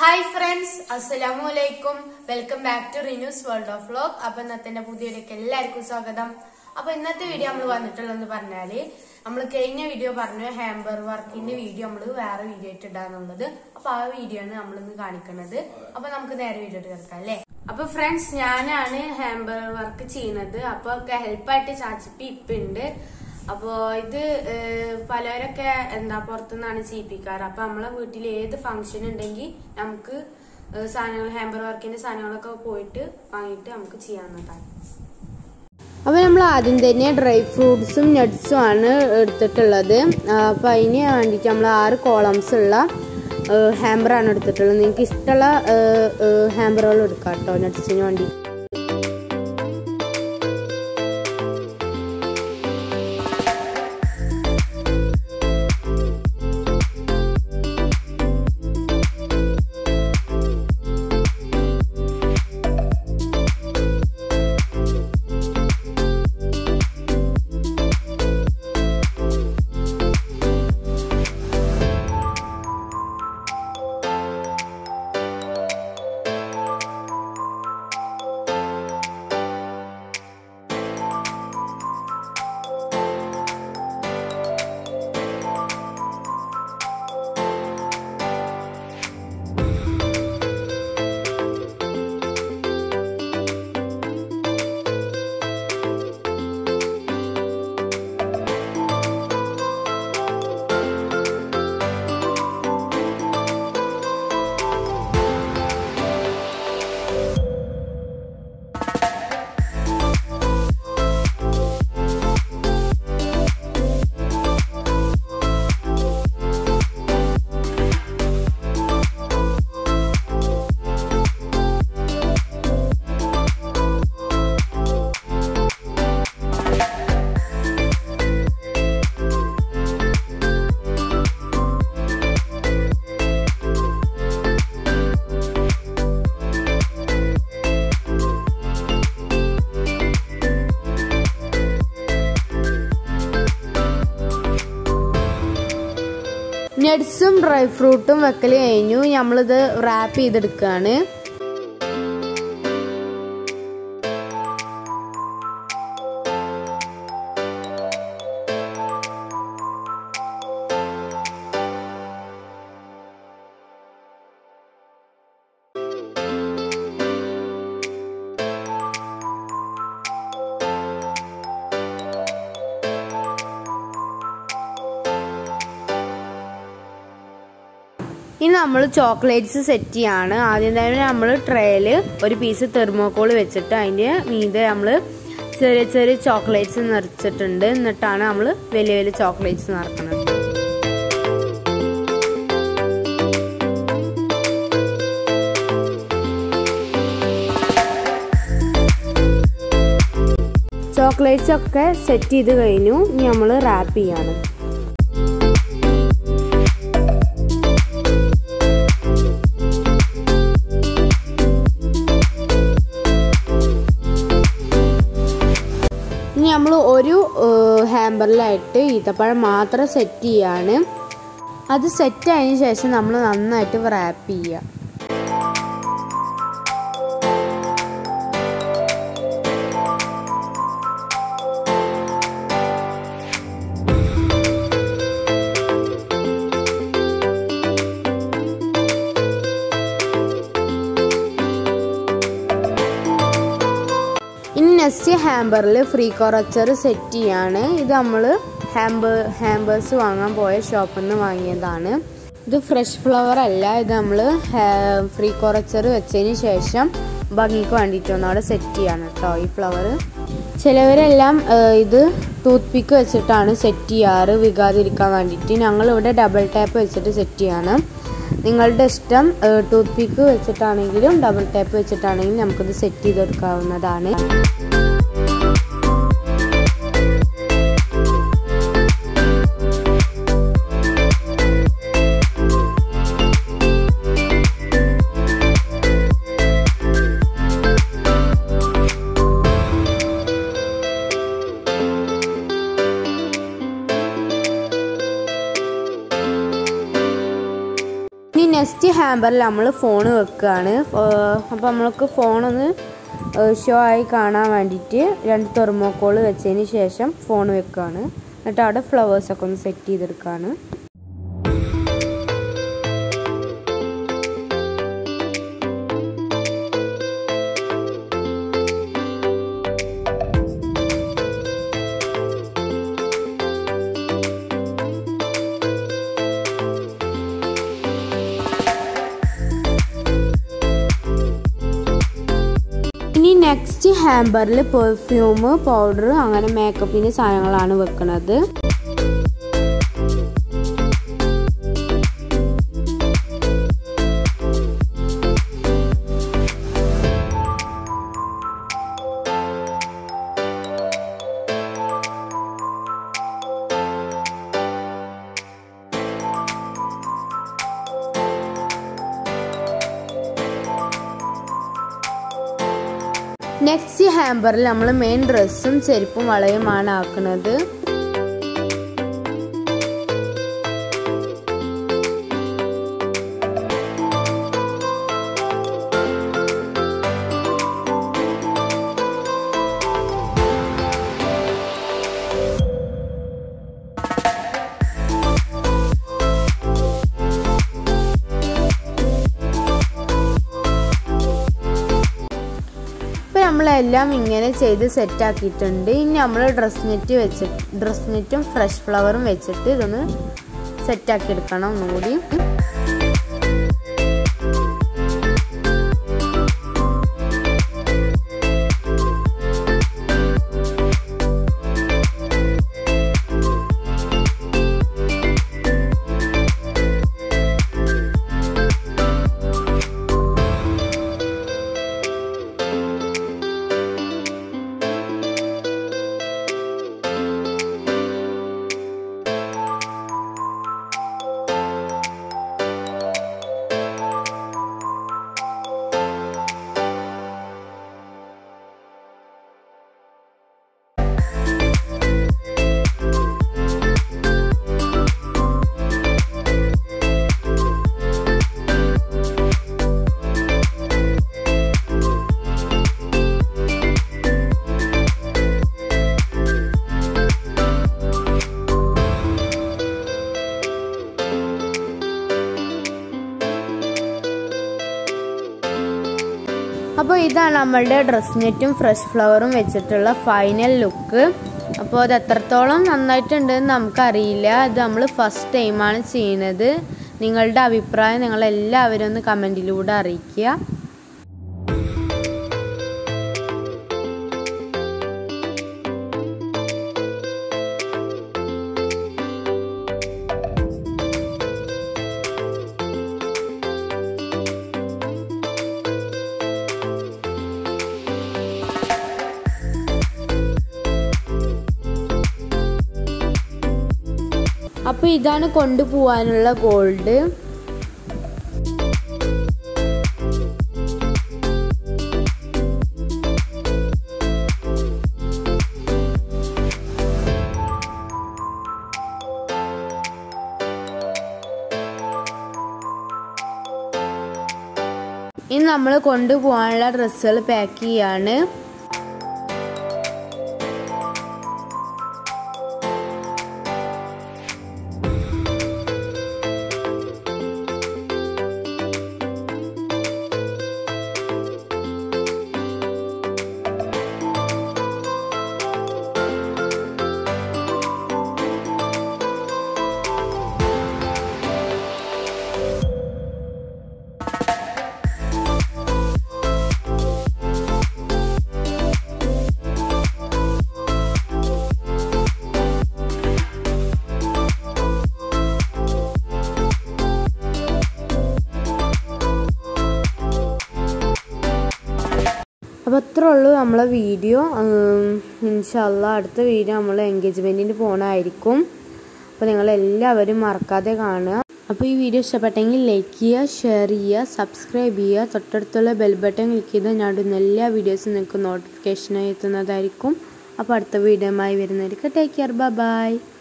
hi friends അസ്സലാമു അലൈക്കും welcome back to Rinu's world of vlog അപ്പൊ ഇന്നത്തെ എന്റെ പുതിയയിലേക്ക് എല്ലാവർക്കും സ്വാഗതം അപ്പൊ ഇന്നത്തെ വീഡിയോ നമ്മൾ വന്നിട്ടുള്ളതെന്ന് പറഞ്ഞാല് നമ്മൾ കഴിഞ്ഞ വീഡിയോ പറഞ്ഞു ഹാമ്പർ വർക്കിന്റെ വീഡിയോ നമ്മൾ വേറെ വീഡിയോ ആയിട്ട് ഇടാന്നുള്ളത് അപ്പൊ ആ വീഡിയോ ആണ് നമ്മൾ ഇന്ന് കാണിക്കുന്നത് അപ്പൊ നമുക്ക് നേരെ വീഡിയോ കേൾക്കാം അല്ലേ അപ്പൊ ഫ്രണ്ട്സ് ഞാനാണ് ഹാമ്പർ വർക്ക് ചെയ്യുന്നത് അപ്പൊ ഹെൽപ്പായിട്ട് ചാച്ചിപ്പി ഇപ്പൊ ഉണ്ട് അപ്പോ ഇത് ഏഹ്, പലരൊക്കെ എന്താ പുറത്തുനിന്നാണ് ചെയ്യിപ്പിക്കാറ് അപ്പൊ നമ്മളെ വീട്ടിൽ ഏത് ഫംഗ്ഷൻ ഉണ്ടെങ്കിൽ നമുക്ക് ഏഹ്, സാധനങ്ങൾ ഹാമ്പർ വർക്കിന്റെ സാധനങ്ങളൊക്കെ പോയിട്ട് വാങ്ങിയിട്ട് നമുക്ക് ചെയ്യാവുന്നതാണ് അപ്പോൾ നമ്മൾ ആദ്യം തന്നെ ഡ്രൈ ഫ്രൂട്ട്സും നട്ട്സും ആണ് എടുത്തിട്ടുള്ളത് അപ്പോൾ അതിന് വേണ്ടിയിട്ട് നമ്മൾ ആറ് കോളംസ് ഉള്ള ഹാമ്പറാണ് എടുത്തിട്ടുള്ളത് നിങ്ങൾക്ക് ഇഷ്ടമുള്ള ഹാമ്പറുകൾ എടുക്കാം കേട്ടോ നട്ട്സിന് വേണ്ടി നട്ട്സും ഡ്രൈ ഫ്രൂട്ടും വെക്കൽ കഴിഞ്ഞു നമ്മളിത് റാപ്പ് ചെയ്തെടുക്കുകയാണ് ഇനി നമ്മൾ ചോക്ലേറ്റ്സ് സെറ്റ് ചെയ്യാണ് ആദ്യം തന്നെ നമ്മൾ ട്രേയിൽ ഒരു പീസ് തെർമോക്കോൾ വെച്ചിട്ട് അതിൻ്റെ മീതെ നമ്മൾ ചെറിയ ചെറിയ ചോക്ലേറ്റ്സ് നിറച്ചിട്ടുണ്ട് എന്നിട്ടാണ് നമ്മൾ വലിയ വലിയ ചോക്ലേറ്റ്സ് നിറക്കുന്നത് ചോക്ലേറ്റ്സ് ഒക്കെ സെറ്റ് ചെയ്ത് കഴിഞ്ഞു ഇനി നമ്മൾ റാപ്പ് ചെയ്യാണ് ഇനി നമ്മൾ ഒരു ഹാമ്പറിലായിട്ട് ഈത്തപ്പഴം മാത്രം സെറ്റ് ചെയ്യാണ് അത് സെറ്റ് ആയതിനു ശേഷം നമ്മൾ നന്നായിട്ട് റാപ്പ് ചെയ്യുക ഇനി നെക്സ്റ്റ് ഹാമ്പറിൽ ഫ്രീ കൊറച്ചർ സെറ്റ് ചെയ്യാണ് ഇത് നമ്മൾ ഹാമ്പർ ഹാമ്പേഴ്സ് വാങ്ങാൻ പോയ ഷോപ്പിൽ നിന്ന് വാങ്ങിയതാണ് ഇത് ഫ്രഷ് ഫ്ലവർ അല്ല ഇത് നമ്മൾ ഫ്രീ കൊറച്ചർ വെച്ചതിന് ശേഷം ഭംഗിക്ക് വേണ്ടിയിട്ട് ഒന്നവിടെ സെറ്റ് ചെയ്യാണ് കേട്ടോ ഈ ഫ്ലവർ ചിലവരെല്ലാം ഏഹ്, ഇത് ടൂത്ത് പിക്ക് വെച്ചിട്ടാണ് സെറ്റ് ചെയ്യാറ് വികാതിരിക്കാൻ വേണ്ടിയിട്ട് ഞങ്ങളിവിടെ ഡബിൾ ടാപ്പ് വെച്ചിട്ട് സെറ്റ് ചെയ്യാണ് നിങ്ങളുടെ ഇഷ്ടം ടൂത്ത് പിക്ക് വെച്ചിട്ടാണെങ്കിലും ഡബിൾ ടാപ്പ് വെച്ചിട്ടാണെങ്കിലും നമുക്കിത് സെറ്റ് ചെയ്തെടുക്കാവുന്നതാണ് ഇനി നെക്സ്റ്റ് ഹാമ്പറിൽ നമ്മൾ ഫോൺ വെക്കുകയാണ് അപ്പോൾ നമ്മൾക്ക് ഫോണൊന്ന് ഷോ ആയി കാണാൻ വേണ്ടിയിട്ട് രണ്ട് തെർമോക്കോൾ വെച്ചതിന് ശേഷം ഫോൺ വെക്കുകയാണ് എന്നിട്ട് അവിടെ ഫ്ലവേഴ്സൊക്കെ ഒന്ന് സെറ്റ് ചെയ്തെടുക്കുകയാണ് ഇനി നെക്സ്റ്റ് ഹാമ്പറിൽ പെർഫ്യൂം പൗഡർ അങ്ങനെ മേക്കപ്പിൻ്റെ സാധനങ്ങളാണ് വെക്കുന്നത് നെക്സ്റ്റ് ഹാമ്പറിൽ നമ്മൾ മെയിൻ ഡ്രസ്സും ചെരുപ്പും വളയുമാണ് ആക്കുന്നത് ഇപ്പം നമ്മളെല്ലാം ഇങ്ങനെ ചെയ്ത് സെറ്റാക്കിയിട്ടുണ്ട് ഇനി നമ്മൾ ഡ്രസ് നെറ്റ് വെച്ചിട്ട് ഡ്രസ് നെറ്റും ഫ്രഷ് ഫ്ലവറും വെച്ചിട്ട് ഇതൊന്ന് സെറ്റാക്കി എടുക്കണം ഒന്നുകൂടി അപ്പോൾ ഇതാണ് നമ്മളുടെ ഡ്രസ് നെറ്റും ഫ്രഷ് ഫ്ലവറും വെച്ചിട്ടുള്ള ഫൈനൽ ലുക്ക് അപ്പോൾ അത് എത്രത്തോളം നന്നായിട്ടുണ്ടെന്ന് നമുക്കറിയില്ല ഇത് നമ്മൾ ഫസ്റ്റ് ടൈമാണ് ചെയ്യുന്നത് നിങ്ങളുടെ അഭിപ്രായം നിങ്ങളെല്ലാവരും ഒന്ന് കമൻറ്റിലൂടെ അറിയിക്കുക അപ്പോൾ ഇതാണ് കൊണ്ടുപോകാനുള്ള ഗോൾഡ് ഇനി നമ്മൾ കൊണ്ടുപോകാനുള്ള ഡ്രസ്സുകൾ പാക്ക് ചെയ്യാണ് അപ്പോൾ അത്രേ ഉള്ളൂ നമ്മളെ വീഡിയോ ഇൻഷല്ല അടുത്ത വീഡിയോ നമ്മൾ എൻഗേജ്മെൻറ്റിന് പോകണമായിരിക്കും അപ്പോൾ നിങ്ങളെല്ലാവരും മറക്കാതെ കാണുക അപ്പോൾ ഈ വീഡിയോ ഇഷ്ടപ്പെട്ടെങ്കിൽ ലൈക്ക് ചെയ്യുക ഷെയർ ചെയ്യുക സബ്സ്ക്രൈബ് ചെയ്യുക തൊട്ടടുത്തുള്ള ബെൽ ബട്ടൺ ക്ലിക്ക് ചെയ്താൽ ഞാൻ ഇടുന്ന എല്ലാ വീഡിയോസും നിങ്ങൾക്ക് നോട്ടിഫിക്കേഷനായി എത്തുന്നതായിരിക്കും അപ്പോൾ അടുത്ത വീഡിയോയുമായി വരുന്നവർക്ക് ടേക്ക് കെയർ ബൈ